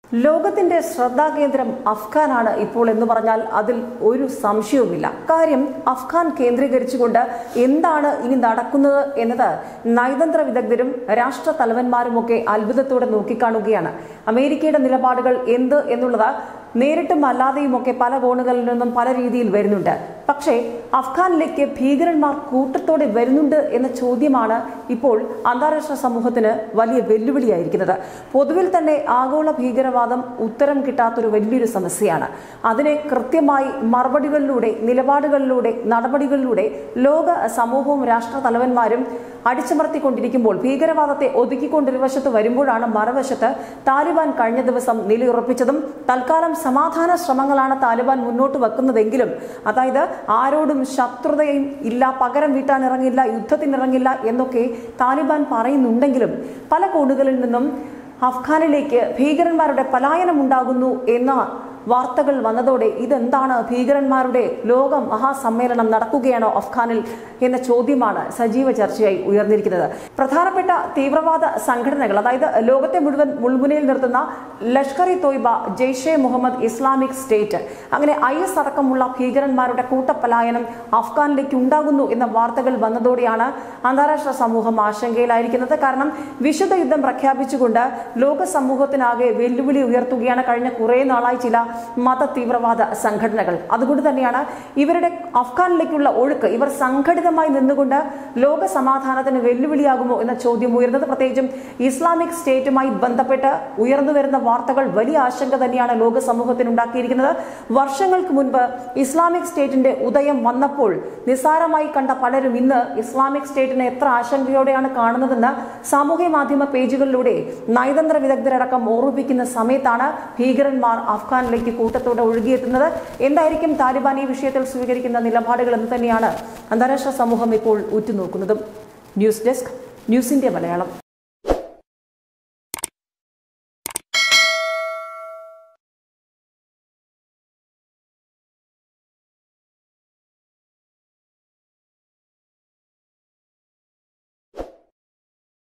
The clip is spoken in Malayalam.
ലോകത്തിന്റെ ശ്രദ്ധാകേന്ദ്രം അഫ്ഗാനാണ് ഇപ്പോൾ എന്ന് പറഞ്ഞാൽ അതിൽ ഒരു സംശയവുമില്ല കാര്യം അഫ്ഗാൻ കേന്ദ്രീകരിച്ചുകൊണ്ട് എന്താണ് ഇനി നടക്കുന്നത് എന്നത് നയതന്ത്ര വിദഗ്ധരും രാഷ്ട്ര തലവന്മാരുമൊക്കെ അത്ഭുതത്തോടെ നോക്കിക്കാണുകയാണ് അമേരിക്കയുടെ നിലപാടുകൾ എന്ത് എന്നുള്ളത് നേരിട്ടും അല്ലാതെയുമൊക്കെ പല കോണുകളിൽ നിന്നും പല രീതിയിൽ വരുന്നുണ്ട് പക്ഷേ അഫ്ഗാനിലേക്ക് ഭീകരന്മാർ കൂട്ടത്തോടെ വരുന്നുണ്ട് എന്ന ചോദ്യമാണ് ഇപ്പോൾ അന്താരാഷ്ട്ര സമൂഹത്തിന് വലിയ വെല്ലുവിളിയായിരിക്കുന്നത് പൊതുവിൽ തന്നെ ആഗോള ഭീകരവാദം ഉത്തരം കിട്ടാത്തൊരു വലിയൊരു സമസ്യയാണ് അതിനെ കൃത്യമായി മറുപടികളിലൂടെ നിലപാടുകളിലൂടെ നടപടികളിലൂടെ ലോക സമൂഹവും രാഷ്ട്ര തലവന്മാരും അടിച്ചമർത്തിക്കൊണ്ടിരിക്കുമ്പോൾ ഭീകരവാദത്തെ ഒതുക്കിക്കൊണ്ടൊരു വശത്ത് വരുമ്പോഴാണ് മറുവശത്ത് താലിബാൻ കഴിഞ്ഞ ദിവസം നിലയുറപ്പിച്ചതും തൽക്കാലം സമാധാന ശ്രമങ്ങളാണ് താലിബാൻ മുന്നോട്ട് വെക്കുന്നതെങ്കിലും അതായത് ആരോടും ശത്രുതയും ഇല്ല പകരം വീട്ടാൻ ഇറങ്ങില്ല യുദ്ധത്തിനിറങ്ങില്ല എന്നൊക്കെ താലിബാൻ പറയുന്നുണ്ടെങ്കിലും പല കോണുകളിൽ നിന്നും അഫ്ഗാനിലേക്ക് ഭീകരന്മാരുടെ പലായനം ഉണ്ടാകുന്നു എന്ന വാർത്തകൾ വന്നതോടെ ഇതെന്താണ് ഭീകരന്മാരുടെ ലോക മഹാസമ്മേളനം നടക്കുകയാണോ അഫ്ഗാനിൽ എന്ന ചോദ്യമാണ് സജീവ ചർച്ചയായി ഉയർന്നിരിക്കുന്നത് പ്രധാനപ്പെട്ട തീവ്രവാദ സംഘടനകൾ അതായത് ലോകത്തെ മുഴുവൻ മുൾമുനയിൽ നിർത്തുന്ന ലഷ്കർ ഇ തോയ്ബ ജെയ്ഷെ മുഹമ്മദ് ഇസ്ലാമിക് സ്റ്റേറ്റ് അങ്ങനെ ഐ എസ് അടക്കമുള്ള ഭീകരന്മാരുടെ കൂട്ടപ്പലായനം അഫ്ഗാനിലേക്ക് ഉണ്ടാകുന്നു എന്ന വാർത്തകൾ വന്നതോടെയാണ് അന്താരാഷ്ട്ര സമൂഹം ആശങ്കയിലായിരിക്കുന്നത് കാരണം വിശുദ്ധ യുദ്ധം പ്രഖ്യാപിച്ചുകൊണ്ട് ലോക സമൂഹത്തിനാകെ വെല്ലുവിളി ഉയർത്തുകയാണ് കഴിഞ്ഞ കുറേ നാളായി ചില മത തീവ്രവാദ സംഘടനകൾ അതുകൊണ്ട് തന്നെയാണ് ഇവരുടെ അഫ്ഗാനിലേക്കുള്ള ഒഴുക്ക് ഇവർ സംഘടിതമായി നിന്നുകൊണ്ട് ലോക സമാധാനത്തിന് വെല്ലുവിളിയാകുമോ എന്ന ചോദ്യം ഉയർന്നത് പ്രത്യേകിച്ചും ഇസ്ലാമിക് സ്റ്റേറ്റുമായി ബന്ധപ്പെട്ട് ഉയർന്നു വരുന്ന വാർത്തകൾ വലിയ ആശങ്ക തന്നെയാണ് ലോക സമൂഹത്തിന് ഉണ്ടാക്കിയിരിക്കുന്നത് വർഷങ്ങൾക്ക് മുൻപ് ഇസ്ലാമിക് സ്റ്റേറ്റിന്റെ ഉദയം വന്നപ്പോൾ നിസ്സാരമായി കണ്ട പലരും ഇന്ന് ഇസ്ലാമിക് സ്റ്റേറ്റിനെ എത്ര ആശങ്കയോടെയാണ് കാണുന്നതെന്ന് സാമൂഹ്യ മാധ്യമ പേജുകളിലൂടെ നയതന്ത്ര വിദഗ്ധരടക്കം ഓർമ്മിപ്പിക്കുന്ന സമയത്താണ് ഭീകരന്മാർ അഫ്ഗാനിലേക്ക് കൂട്ടത്തോടെ ഒഴുകിയെത്തുന്നത് എന്തായിരിക്കും താലിബാൻ ഈ വിഷയത്തിൽ സ്വീകരിക്കുന്ന നിലപാടുകൾ എന്ന് തന്നെയാണ് അന്താരാഷ്ട്ര സമൂഹം ഇപ്പോൾ ഉറ്റുനോക്കുന്നതും ന്യൂസ് ഡെസ്ക് ന്യൂസിന്റെ മലയാളം